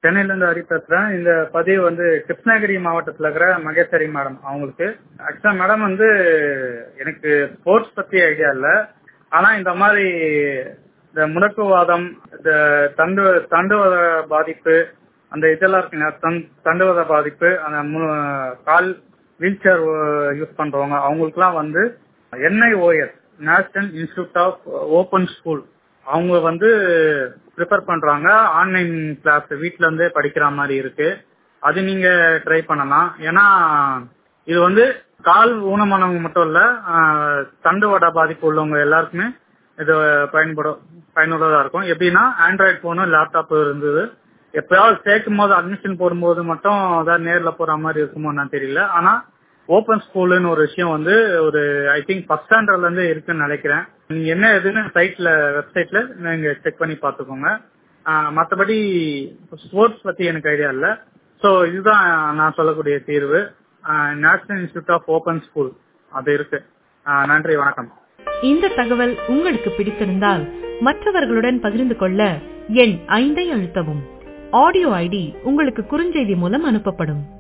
சென்னையில இருந்து ஹரி பேசுறேன் இந்த பதிவு வந்து கிருஷ்ணகிரி மாவட்டத்துல இருக்கிற மகேஸ்வரி மேடம் அவங்களுக்கு ஆக்சுவலா மேடம் வந்து எனக்கு ஸ்போர்ட்ஸ் பத்தி ஐடியா இல்ல ஆனா இந்த மாதிரி இந்த முடக்குவாதம் இந்த தண்டு தண்டுவத பாதிப்பு அந்த இதெல்லாம் இருக்குங்க தண்- தண்டுவத பாதிப்பு அந்த மு- கால் வீல் சேர் யூஸ் பண்றவங்க அவங்களுக்குலாம் வந்து NIOS national institute of open school அவங்க வந்து ப்ரிப்பேர் பண்றாங்க ஆன்லைன் கிளாஸ் வீட்ல இருந்தே படிக்கிற மாதிரி இருக்கு அது நீங்க ட்ரை பண்ணலாம் ஏன்னா இது வந்து கால் ஊனமானவங்க மட்டும் இல்ல ஆஹ், தண்டுவட பாதிப்பு உள்ளவங்க எல்லாருக்குமே இது பயன்படும் பயனுள்ளதா இருக்கும் எப்படின்னா ஆண்ட்ராய்டு போனு லேப்டாப் இருந்தது எப்பயாவது சேர்க்கும் போது அட்மிஷன் போடும்போது மட்டும் அதாவது நேர்ல போற மாதிரி இருக்குமோ நான் தெரியல ஆனா ஓபன் ஸ்கூல்னு ஒரு விஷயம் வந்து ஒரு ஐ திங்க் ஃபர்ஸ்ட் ஸ்டாண்டர்ட்ல இருந்து இருக்குன்னு நினைக்கிறேன் நீங்க என்ன எதுன்னு சைட்ல வெப்சைட்ல நீங்க செக் பண்ணி பாத்துக்கோங்க ஆஹ் மத்தபடி ஸ்போர்ட்ஸ் பத்தி எனக்கு ஐடியா இல்ல சோ இதுதான் நான் சொல்லக்கூடிய தீர்வு national institute of open school அது இருக்கு ஆஹ் நன்றி வணக்கம் இந்த தகவல் உங்களுக்கு பிடித்திருந்தால் மற்றவர்களுடன் பகிர்ந்து கொள்ள எண் ஐந்தை அழுத்தவும் ஆடியோ ஐடி உங்களுக்கு குறுஞ்செய்தி மூலம் அனுப்பப்படும்